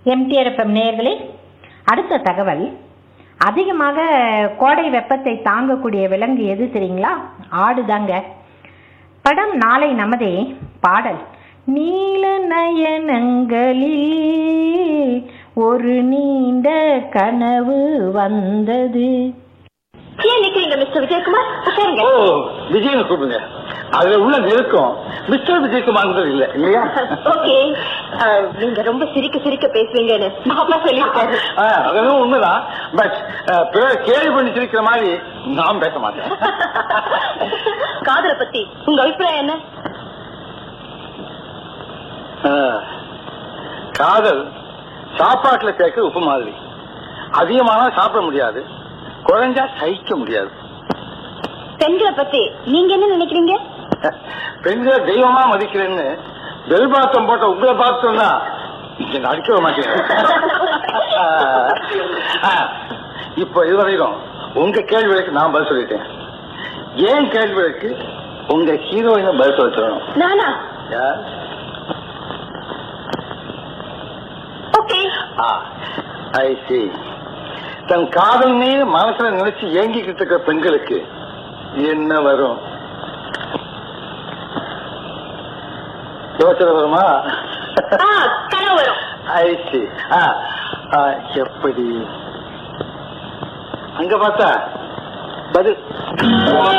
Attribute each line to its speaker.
Speaker 1: MTR FM நேயர்களே அடுத்த தகவல் அதிகமாக கோடை வெப்பத்தை தாங்கக்கூடிய விலங்கு எது தெரியுங்களா ஆடுதாங்க படம் நாளை நமதே பாடல் நீல நயனங்களில் ஒரு நீண்ட கனவு வந்தது
Speaker 2: ஏன் நிக்கிறீங்க மிஸ்டர் விஜயகுமார் உட்காருங்க
Speaker 3: ஓ விஜயனை கூப்பிடுங்க அதுல உள்ள நெருக்கம் மிஸ்டர் விஜயகுமார் இல்ல இல்லையா
Speaker 2: ஓகே நீங்க ரொம்ப சிரிக்க சிரிக்க பேசுவீங்கன்னு அப்பா சொல்லியிருக்காரு
Speaker 3: ஆ, அதெல்லாம் உண்மைதான் பட் பிறர் கேள்வி பண்ணி சிரிக்கிற மாதிரி நான் பேச மாட்டேன்
Speaker 2: காதலை பத்தி உங்க அபிப்பிராயம் என்ன
Speaker 3: ஆ, காதல் சாப்பாட்டுல சேர்க்க உப்பு மாதிரி அதிகமானா சாப்பிட முடியாது குறைஞ்சா சகிக்க முடியாது
Speaker 2: பெண்களை பத்தி நீங்க என்ன நினைக்கிறீங்க
Speaker 3: பெண்களை தெய்வமா மதிக்கிறேன்னு பெல் பாத்தம் போட்ட உங்களை பார்த்தோம்னா இங்க நடிக்க மாட்டேன் இப்போ இதுவரைக்கும் உங்க கேள்விகளுக்கு நான் பதில் சொல்லிட்டேன் ஏன் கேள்விகளுக்கு உங்க ஹீரோயினை பதில் சொல்ல சொல்லணும்
Speaker 2: நானா
Speaker 3: யார்?
Speaker 2: ஓகே
Speaker 3: ஐ see தன் காதல் மீது மனசுல நினைச்சு ஏங்கிக்கிட்டு இருக்கிற பெண்களுக்கு என்ன வரும் யோசனை வருமா
Speaker 2: கனவு வரும்
Speaker 3: ஐ see ஆ, ஆ, எப்படி அங்க பார்த்தா பதில்